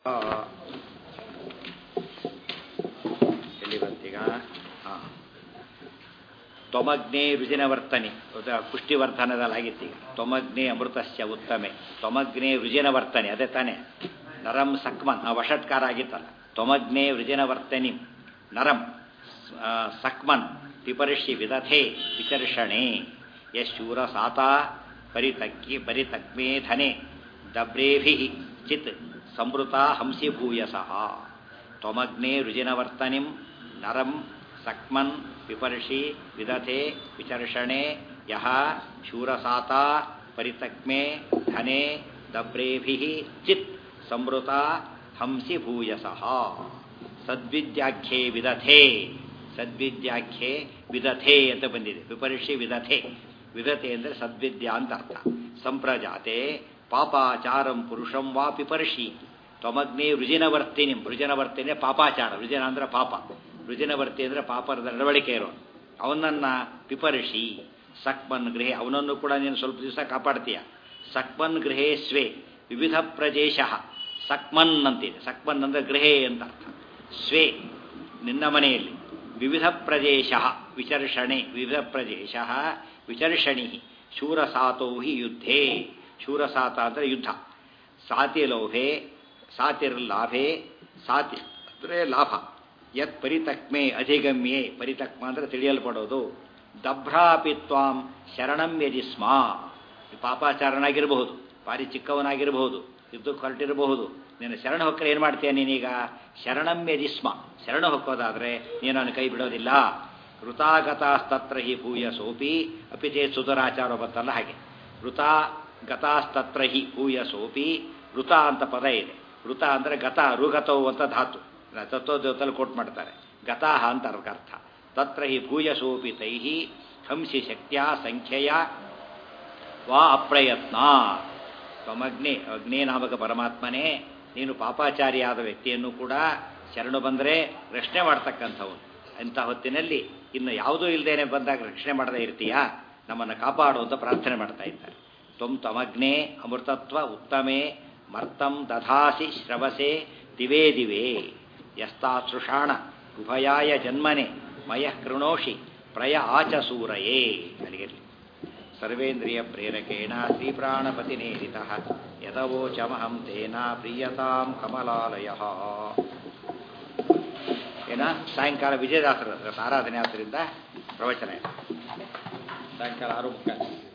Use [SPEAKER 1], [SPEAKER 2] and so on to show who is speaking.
[SPEAKER 1] ಎಲ್ಲಿ ಬಂತೀಗ ಹಾಂ ತ್ವಮಗ್ನೇ ರುಜಿನವರ್ತನಿ ಪುಷ್ಟಿವರ್ಧನದಲ್ಲಿ ಆಗಿತ್ತೀಗ ತ್ವಮಗ್ನೇ ಅಮೃತಸ್ಯ ಉತ್ತಮೆ ತ್ವಮಗ್ನೇ ವೃಜಿನವರ್ತನೆ ಅದೇ ತಾನೇ ನರಂ ಸಕ್ಮನ್ ಆ ವಷಟ್ಕಾರ ಆಗಿತ್ತಲ್ಲ ತ್ವಮಗ್ನೇ ವೃಜಿನವರ್ತನಿ ನರಂ ಆ, ಸಕ್ಮನ್ ಪಿಪರ್ಷಿ ವಿದಥೆ ವಿಕರ್ಷಣೆ ಯಶೂರ ಸಾತ ಪರಿತಕ್ಕಿ ಪರಿತಕ್ಮೇ ಧನೆ ದಬ್ರೇಭಿ ಚಿತ್ ಸಂವೃತ ಹಂಸಿ ಭೂಯಸಃ ತ್ವಮಗ್ನೇ ರುಜಿನವರ್ತನಿಂ ನರಂ ಸಕ್ಮನ್ ವಿಪರ್ಷಿ ವಿದಥೆ ವಿಚರ್ಷಣೆ ಯಹ ಶೂರಸಾತ ಪರಿತಕ್ಮೆ ಧನೆ ದಬ್ರೇಭಿ ಚಿತ್ ಸಂವೃತ ಹಂಸಿ ಭೂಯಸಃ ಸದ್ವಿದ್ಯಾಖ್ಯೆ ವಿದಥೆ ಸದ್ವಿದ್ಯಾಖ್ಯೆ ವಿದಥೆ ಅಂತ ಬಂದಿದೆ ವಿಪರ್ಷಿ ವಿದಥೆ ವಿದಥೆ ಅಂದರೆ ಸದ್ವಿದ್ಯಾ ಅಂತ ಅರ್ಥ ಸಂಪ್ರಜಾತೆ ಪಾಪಾಚಾರಂ ಪುರುಷಂ ವಾ ಪಿಪರ್ಷಿ ತ್ವಮಗ್ನಿ ವೃಜಿನವರ್ತಿನಿ ವೃಜನವರ್ತಿನಿ ಪಾಪಾಚಾರ ವೃಜನ ಅಂದ್ರೆ ಪಾಪ ವೃಜಿನವರ್ತಿ ಅಂದ್ರೆ ಪಾಪದ ನಡವಳಿಕೆ ಇರೋ ಅವನನ್ನ ಪಿಪರ್ಷಿ ಸಕ್ಮನ್ ಗೃಹೆ ಅವನನ್ನು ಕೂಡ ನೀನು ಸ್ವಲ್ಪ ದಿವಸ ಕಾಪಾಡ್ತೀಯ ಸಕ್ಮನ್ ಗೃಹೇ ಸ್ವೇ ವಿವಿಧ ಪ್ರದೇಶ ಸಕ್ಮನ್ ಅಂತಿದೆ ಸಕ್ಮನ್ ಅಂದ್ರೆ ಗೃಹೇ ಅಂತ ಅರ್ಥ ಸ್ವೇ ನಿನ್ನ ಮನೆಯಲ್ಲಿ ವಿವಿಧ ಪ್ರದೇಶ ವಿಚರ್ಷಣೆ ವಿವಿಧ ಪ್ರದೇಶ ವಿಚರ್ಷಣಿ ಶೂರಸಾತೋ ಹಿ ಯುದ್ಧೇ ಶೂರಸಾತ ಅಂದರೆ ಯುದ್ಧ ಸಾತಿಲೋಭೆ ಸಾತಿರ್ಲಾಭೆ ಸಾತಿ ಅಂದರೆ ಲಾಭ ಯತ್ ಪರಿತಕ್ಮೆ ಅಧಿಗಮ್ಯೆ ಪರಿತಕ್ಮ ಅಂದರೆ ತಿಳಿಯಲ್ಪಡೋದು ದಭ್ರಾಪಿ ತ್ವಾಂ ಶರಣಂ ಯಜಿಸ್ಮ ಪಾಪಾಚಾರನಾಗಿರಬಹುದು ಭಾರಿ ಚಿಕ್ಕವನಾಗಿರಬಹುದು ಯುದ್ಧಕ್ಕೆ ಹೊರಟಿರಬಹುದು ನೀನು ಶರಣ ಹೊಕ್ಕರೆ ಏನು ಮಾಡ್ತೀಯ ನೀನೀಗ ಶರಣಂ ಯಜಿಸ್ಮ ಶರಣ ಹೊಕ್ಕೋದಾದರೆ ನೀನು ಅವನು ಕೈ ಬಿಡೋದಿಲ್ಲ ಋತಾಗತಾಸ್ತತ್ರ ಹಿ ಭೂಯ ಸೋಪಿ ಅಪಿತೇ ಸುಧರಾಚಾರ ಬಂತಲ್ಲ ಹಾಗೆ ಋತಾ ಗತಾಸ್ತತ್ರ ಹಿ ಭೂಯ ಸೋಪಿ ಋತ ಅಂತ ಪದ ಇದೆ ಋತ ಅಂದರೆ ಗತ ರುಗತವು ಅಂತ ಧಾತು ತತ್ವದಲ್ಲಿ ಕೋಟ್ ಮಾಡ್ತಾರೆ ಗತಾಹ ಅಂತ ಅದಕ್ಕೆ ಅರ್ಥ ತತ್ರ ಹಿ ಭೂಯ ಸೋಪಿ ತೈಹಿ ಹಂಸಿ ಶಕ್ತಿಯ ಸಂಖ್ಯೆಯ ವಾ ಅಪ್ರಯತ್ನ ತ್ವಮಗ್ನಿ ಅಗ್ನೇ ನಾಮಕ ಪರಮಾತ್ಮನೇ ನೀನು ಪಾಪಾಚಾರಿಯಾದ ವ್ಯಕ್ತಿಯನ್ನು ಕೂಡ ಶರಣು ಬಂದರೆ ರಕ್ಷಣೆ ಮಾಡ್ತಕ್ಕಂಥವನು ಅಂಥ ಹೊತ್ತಿನಲ್ಲಿ ಇನ್ನು ಯಾವುದೂ ಇಲ್ಲದೇನೆ ಬಂದಾಗ ರಕ್ಷಣೆ ಮಾಡದೇ ಇರ್ತೀಯಾ ನಮ್ಮನ್ನು ಕಾಪಾಡು ಅಂತ ಪ್ರಾರ್ಥನೆ ಮಾಡ್ತಾ ಇದ್ದಾರೆ ತ್ವಂ ತಮಗ್ನೇ ಅಮೃತತ್ವ ಉತ್ತಮೆ ಮರ್ತಂ ದಧಾಸಿ ಶ್ರವಸೆ ದಿವೇ ದಿವೇ ಯಸ್ತಾಸೃಷಾಣ ಉಭಯಾಯ ಜನ್ಮನೆ ಮಯ ಕೃಣೋಷಿ ಪ್ರಯ ಆಚಸೂರಯೇ ಅಲ್ಲಿಗೆ ಸರ್ವೇಂದ್ರಿಯ ಪ್ರೇರಕೇಣ ಶ್ರೀಪ್ರಾಣಪತಿನೇರಿತ ಯದವೋಚಮಹಂ ತೇನ ಪ್ರಿಯತಾಂ ಕಮಲಾಲಯ ಏನ ಸಾಯಂಕಾಲ ವಿಜಯದಾಸರ ಆರಾಧನೆ ಆದ್ದರಿಂದ ಪ್ರವಚನ ಇದೆ ಸಾಯಂಕಾಲ ಆರು ಮುಕ್ಕಾಲು